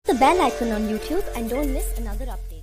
the bell icon on YouTube and don't miss another update.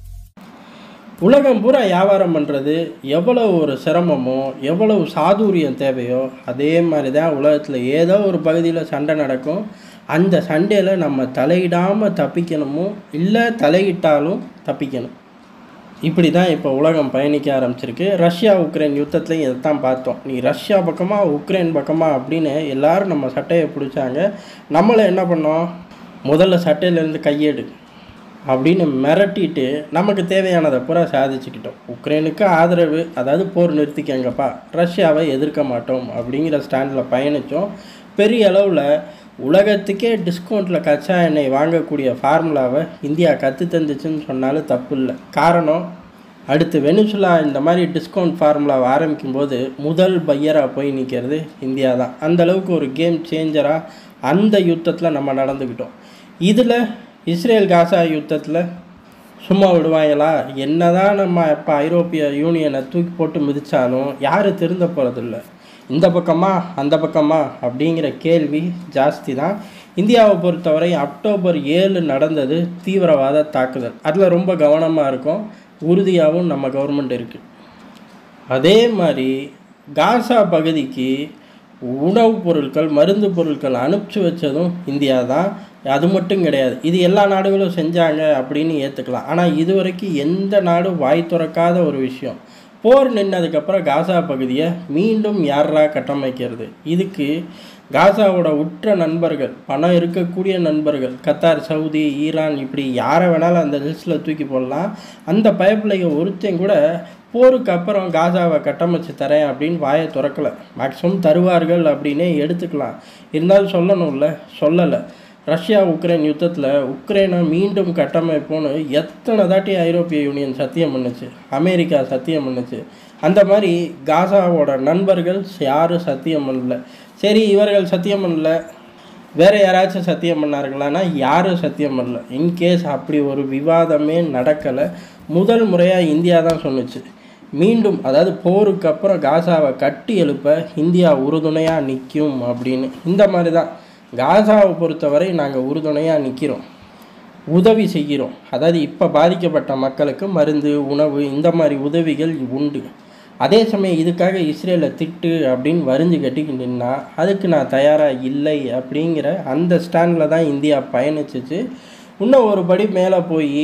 உலகம் பூரா வியாபாரம் பண்ணுறது எவ்வளவு ஒரு சிரமமோ எவ்வளவு சாதுரியம் தேவையோ அதே மாதிரி தான் உலகத்தில் ஏதோ ஒரு பகுதியில் சண்டை நடக்கும் அந்த சண்டையில் நம்ம தலையிடாமல் தப்பிக்கணுமோ இல்லை தலையிட்டாலும் தப்பிக்கணும் இப்படி தான் இப்போ உலகம் பயணிக்க ஆரம்பிச்சிருக்கு ரஷ்யா உக்ரைன் யுத்தத்துலையும் இதை தான் பார்த்தோம் நீ ரஷ்யா பக்கமா உக்ரைன் பக்கமா அப்படின்னு எல்லாரும் நம்ம சட்டையை பிடிச்சாங்க நம்மளை என்ன பண்ணோம் முதல்ல சட்டையிலேருந்து கையெடு அப்படின்னு மிரட்டிட்டு நமக்கு தேவையானதை பூரா சாதிச்சுக்கிட்டோம் உக்ரைனுக்கு ஆதரவு அதாவது போர் நிறுத்திக்கங்கப்பா ரஷ்யாவை எதிர்க்க மாட்டோம் அப்படிங்கிற ஸ்டாண்டில் பயணித்தோம் பெரிய அளவில் உலகத்துக்கே டிஸ்கவுண்ட்டில் கச்சா எண்ணெய் வாங்கக்கூடிய ஃபார்முலாவை இந்தியா கற்று தந்துச்சுன்னு சொன்னாலும் தப்பு இல்லை காரணம் அடுத்து வெனிசுலா இந்த மாதிரி டிஸ்கவுண்ட் ஃபார்முலாவை ஆரம்பிக்கும் போது முதல் பையராக போய் நிற்கிறது இந்தியா தான் அந்த அளவுக்கு ஒரு கேம் சேஞ்சராக அந்த யுத்தத்தில் நம்ம நடந்துக்கிட்டோம் இதில் இஸ்ரேல் காசா யுத்தத்தில் சும்மா விடுவாங்களா என்னதான் நம்ம இப்போ ஐரோப்பிய யூனியனை தூக்கி போட்டு மிதித்தாலும் யாரும் திருந்த போகிறதில்ல இந்த பக்கமா அந்த பக்கமா அப்படிங்கிற கேள்வி ஜாஸ்தி தான் இந்தியாவை பொறுத்தவரை அக்டோபர் ஏழு நடந்தது தீவிரவாத தாக்குதல் அதில் ரொம்ப கவனமாக இருக்கும் உறுதியாகவும் நம்ம கவர்மெண்ட் இருக்குது அதே மாதிரி காசா பகுதிக்கு உணவுப் பொருட்கள் மருந்து பொருட்கள் அனுப்பிச்சு வச்சதும் இந்தியா தான் அது மட்டும் கிடையாது இது எல்லா நாடுகளும் செஞ்சாங்க அப்படின்னு ஏற்றுக்கலாம் ஆனால் இதுவரைக்கும் எந்த நாடும் வாய் திறக்காத ஒரு விஷயம் போர் நின்னதுக்கப்புறம் காசா பகுதியை மீண்டும் யாரா கட்டமைக்கிறது இதுக்கு காசாவோட உற்ற நண்பர்கள் பணம் இருக்கக்கூடிய நண்பர்கள் கத்தார் சவுதி ஈரான் இப்படி யாரை வேணாலும் அந்த லிஸ்ட்டில் தூக்கி போடலாம் அந்த பயப்பிள்ளைங்க ஒருத்தையும் கூட போருக்கு அப்புறம் காசாவை கட்டமைச்சு தரேன் அப்படின்னு வாயை திறக்கலை மேக்ஸிமம் தருவார்கள் அப்படின்னே எடுத்துக்கலாம் இருந்தாலும் சொல்லணும்ல சொல்லலை ரஷ்யா உக்ரைன் யுத்தத்தில் உக்ரைனை மீண்டும் கட்டமைப்போன்னு எத்தனை தாட்டி ஐரோப்பிய யூனியன் சத்தியம் பண்ணுச்சு அமெரிக்கா சத்தியம் பண்ணுச்சு அந்த மாதிரி காசாவோட நண்பர்கள் யாரும் சத்தியம் பண்ணல சரி இவர்கள் சத்தியம் பண்ணல வேறு யாராச்சும் சத்தியம் பண்ணார்களான்னா யாரும் சத்தியம் பண்ணல இன்கேஸ் அப்படி ஒரு விவாதமே நடக்கலை முதல் முறையாக இந்தியா தான் சொன்னுச்சு மீண்டும் அதாவது போருக்கு அப்புறம் காசாவை கட்டி எழுப்ப இந்தியா உறுதுணையாக நிற்கும் அப்படின்னு இந்த மாதிரி தான் காசாவை பொறுத்தவரை நாங்கள் உறுதுணையாக நிற்கிறோம் உதவி செய்கிறோம் அதாவது இப்போ பாதிக்கப்பட்ட மக்களுக்கு மருந்து உணவு இந்த மாதிரி உதவிகள் உண்டு அதே சமயம் இதுக்காக இஸ்ரேலை திட்டு அப்படின்னு வரிஞ்சு கட்டிக்கிட்டுன்னா அதுக்கு நான் தயாராக இல்லை அப்படிங்கிற அந்த ஸ்டாண்டில் தான் இந்தியா பயணிச்சிச்சு இன்னும் ஒரு படி மேலே போய்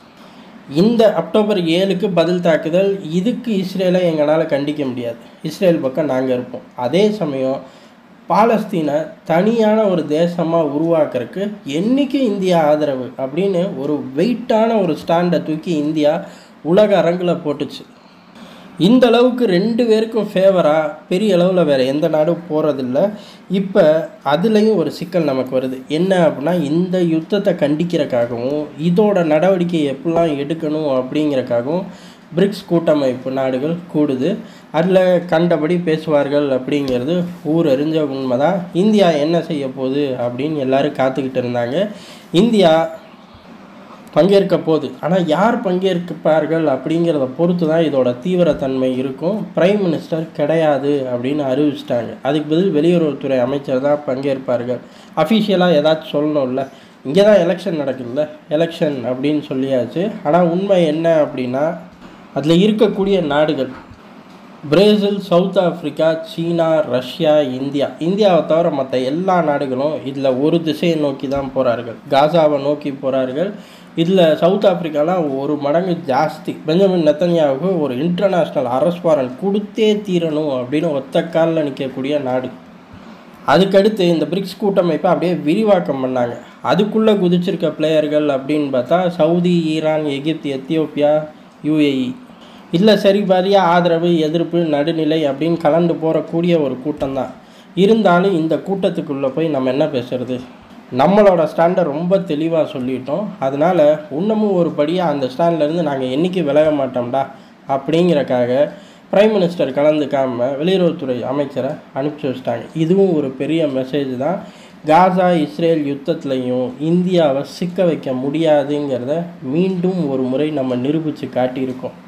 இந்த அக்டோபர் ஏழுக்கு பதில் தாக்குதல் இதுக்கு இஸ்ரேலை எங்களால் கண்டிக்க முடியாது இஸ்ரேல் பக்கம் நாங்கள் இருப்போம் அதே சமயம் பாலஸ்தீனை தனியான ஒரு தேசமாக உருவாக்குறதுக்கு என்றைக்கு இந்தியா ஆதரவு அப்படின்னு ஒரு வெயிட்டான ஒரு ஸ்டாண்டை தூக்கி இந்தியா உலக அரங்கில் போட்டுச்சு இந்த அளவுக்கு ரெண்டு பேருக்கும் ஃபேவராக பெரிய அளவில் வேறு எந்த நாடும் போகிறதில்ல இப்போ அதுலேயும் ஒரு சிக்கல் நமக்கு வருது என்ன அப்படின்னா இந்த யுத்தத்தை கண்டிக்கிறக்காகவும் இதோட நடவடிக்கை எப்படிலாம் எடுக்கணும் அப்படிங்கிறக்காகவும் பிரிக்ஸ் கூட்டமைப்பு நாடுகள் கூடுது அதில் கண்டபடி பேசுவார்கள் அப்படிங்கிறது ஊர் அறிஞ்ச உண்மை தான் இந்தியா என்ன செய்ய போகுது அப்படின்னு எல்லாரும் காத்துக்கிட்டு இருந்தாங்க இந்தியா பங்கேற்க போகுது ஆனால் யார் பங்கேற்பார்கள் அப்படிங்கிறத பொறுத்து தான் இதோட தீவிரத்தன்மை இருக்கும் பிரைம் மினிஸ்டர் கிடையாது அப்படின்னு அறிவிச்சிட்டாங்க அதுக்கு பதில் வெளியுறவுத்துறை அமைச்சர் தான் பங்கேற்பார்கள் அஃபிஷியலாக ஏதாச்சும் சொல்லணும்ல இங்கே தான் எலெக்ஷன் நடக்குதுல்ல எலெக்ஷன் அப்படின்னு சொல்லியாச்சு ஆனால் உண்மை என்ன அப்படின்னா அதில் இருக்கக்கூடிய நாடுகள் பிரேசில் சவுத் ஆஃப்ரிக்கா சீனா ரஷ்யா இந்தியா இந்தியாவை தவிர மற்ற எல்லா நாடுகளும் இதில் ஒரு திசையை நோக்கி தான் போகிறார்கள் காசாவை நோக்கி போகிறார்கள் இதில் சவுத் ஆஃப்ரிக்காலாம் ஒரு மடங்கு ஜாஸ்தி பெஞ்சமின் நெத்தன்யாவுக்கு ஒரு இன்டர்நேஷ்னல் அரெஸ்ட் வாரண்ட் கொடுத்தே தீரணும் அப்படின்னு ஒத்த காலில் நிற்கக்கூடிய நாடு அதுக்கடுத்து இந்த பிரிக்ஸ் கூட்டமைப்பை அப்படியே விரிவாக்கம் பண்ணாங்க அதுக்குள்ளே குதிச்சிருக்க பிளேயர்கள் அப்படின்னு பார்த்தா சவுதி ஈரான் எகிப்து எத்தியோப்பியா யூஏஇ இல்லை சரி பாதியாக ஆதரவு எதிர்ப்பு நடுநிலை அப்படின்னு கலந்து போகக்கூடிய ஒரு கூட்டம் தான் இருந்தாலும் இந்த கூட்டத்துக்குள்ளே போய் நம்ம என்ன பேசுறது நம்மளோட ஸ்டாண்டை ரொம்ப தெளிவாக சொல்லிட்டோம் அதனால் இன்னமும் ஒரு படியாக அந்த ஸ்டாண்ட்லேருந்து நாங்கள் என்றைக்கு விலக மாட்டோம்டா அப்படிங்கிறக்காக பிரைம் மினிஸ்டர் கலந்துக்காமல் வெளியுறவுத்துறை அமைச்சரை அனுப்பிச்சி வச்சிட்டாங்க இதுவும் ஒரு பெரிய மெசேஜ் தான் காசா இஸ்ரேல் யுத்தத்துலையும் இந்தியாவை சிக்க வைக்க முடியாதுங்கிறத மீண்டும் ஒரு முறை நம்ம நிரூபித்து காட்டியிருக்கோம்